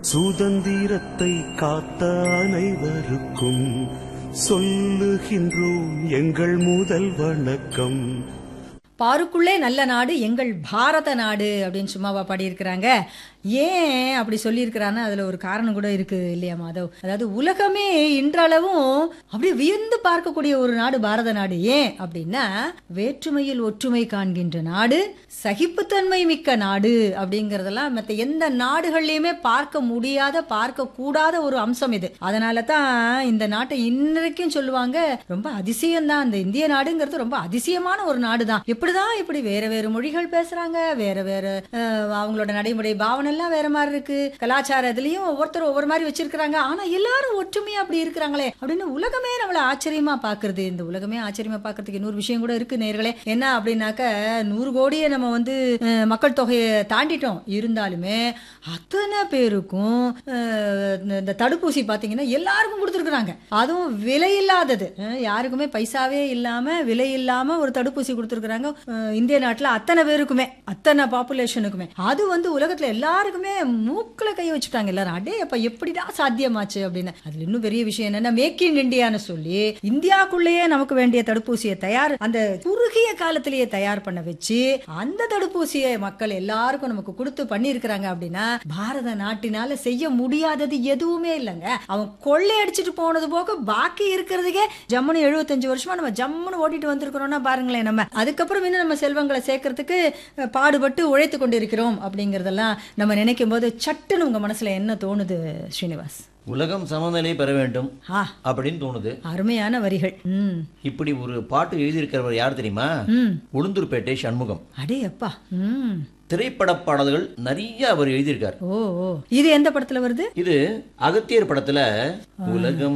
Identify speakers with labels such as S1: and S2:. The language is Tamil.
S1: சுதந்திரத்தை காத்த அனைவருக்கும் சொல்லுகின்றோம் எங்கள் முதல் வணக்கம்
S2: பாருக்குள்ளே நல்ல நாடு எங்கள் பாரத நாடு அப்படின்னு சும்மாவா பாடியிருக்கிறாங்க ஏன் அப்படி சொல்லியிருக்கிறான்னா அதுல ஒரு காரணம் கூட இருக்கு இல்லையா மாதவ் அதாவது உலகமே இன்றளவும் அப்படியே வியந்து பார்க்கக்கூடிய ஒரு நாடு பாரத நாடு ஏன் அப்படின்னா வேற்றுமையில் ஒற்றுமை காண்கின்ற நாடு சகிப்புத்தன்மை மிக்க நாடு அப்படிங்கறதெல்லாம் மற்ற எந்த நாடுகள்லயுமே பார்க்க முடியாத பார்க்க கூடாத ஒரு அம்சம் இது அதனால தான் இந்த நாட்டை இன்றைக்கும் சொல்லுவாங்க ரொம்ப அதிசயம் தான் இந்த இந்திய நாடுங்கிறது ரொம்ப அதிசயமான ஒரு நாடு தான் எப்படிதான் இப்படி வேற வேற மொழிகள் பேசுறாங்க வேற வேற அஹ், அவங்களோட நடைமுறை பாவனை எல்லாம் வேற மாதிரி இருக்கு கலாச்சார இதுலயும் ஒவ்வொருத்தரும் ஒவ்வொரு மாதிரி வச்சிருக்கிறாங்க ஆனா எல்லாரும் ஒற்றுமையா அப்படி இருக்கிறாங்களே அப்படின்னு உலகமே நம்மள ஆச்சரியமா பாக்குறது இந்த உலகமே ஆச்சரியமா பாக்குறதுக்கு இன்னொரு விஷயம் கூட இருக்கு நேர்களே என்ன அப்படின்னாக்க நூறு கோடியை நம்ம வந்து அஹ், மக்கள் தொகையை தாண்டிட்டோம் இருந்தாலுமே அத்தனை பேருக்கும் அஹ், இந்த- இந்த தடுப்பூசி பாத்தீங்கன்னா எல்லாருக்கும் கொடுத்துருக்குறாங்க அதுவும் விலை இல்லாதது அஹ், யாருக்குமே பைசாவே இல்லாம விலை இல்லாம ஒரு தடுப்பூசி கொடுத்துருக்குறாங்க இந்திய நாட்டுல அத்தனை பேருக்குமே அத்தனை பாப்புலேஷனுக்குமே அது வந்து உலகத்துல எல்லாருக்குமே மூக்குல கை வச்சுட்டாங்க எல்லாரும் அடே அப்ப எப்படிடா சாத்தியமாச்சு அப்படின்னு அதுல இன்னும் பெரிய விஷயம் என்னன்னா மேக் இன் இந்தியான்னு சொல்லி இந்தியாக்குள்ளேயே நமக்கு வேண்டிய தடுப்பூசியை தயார் அந்த குறுகிய காலத்திலேயே தயார் பண்ண வச்சு அந்த தடுப்பூசியை மக்கள் எல்லாருக்கும் நமக்கு கொடுத்து பண்ணியிருக்கிறாங்க அப்படின்னா பாரத நாட்டினால செய்ய முடியாதது எதுவுமே இல்லைங்க அவன் கொள்ளையடிச்சிட்டு போனது போக பாக்கி இருக்கிறதுக்கே ஜம்முன்னு எழுபத்தஞ்சு வருஷமா நம்ம ஜம்முன்னு ஓட்டிட்டு வந்திருக்கிறோம்னா பாருங்களேன் நம்ம அதுக்கப்புறம் இன்னும் நம்ம செல்வங்களை சேர்க்கறதுக்கு அஹ், பாடுபட்டு உழைத்து கொண்டிருக்கிறோம் அப்படிங்கறதெல்லாம் நம்ம நினைக்கும் போது சட்டுன்னு உங்க மனசுல என்ன தோணுது ஸ்ரீனிவாஸ்
S3: உலகம் சமநிலை பெற வேண்டும்
S2: ஆ
S3: அப்படின்னு தோணுது
S2: அருமையான வரிகள் ம்
S3: இப்படி ஒரு பாட்டு எழுதியிருக்கிறவர் யார் தெரியுமா
S2: ம்
S3: உளுந்தூர்பேட்டை சண்முகம்
S2: அடே அப்பா ம்
S3: திரைப்பட பாடல்கள் நிறைய அவர் எழுதியிருக்கார்
S2: ஓ ஓ இது எந்த படத்துல வருது
S3: இது அகத்தியர் படத்துல உலகம்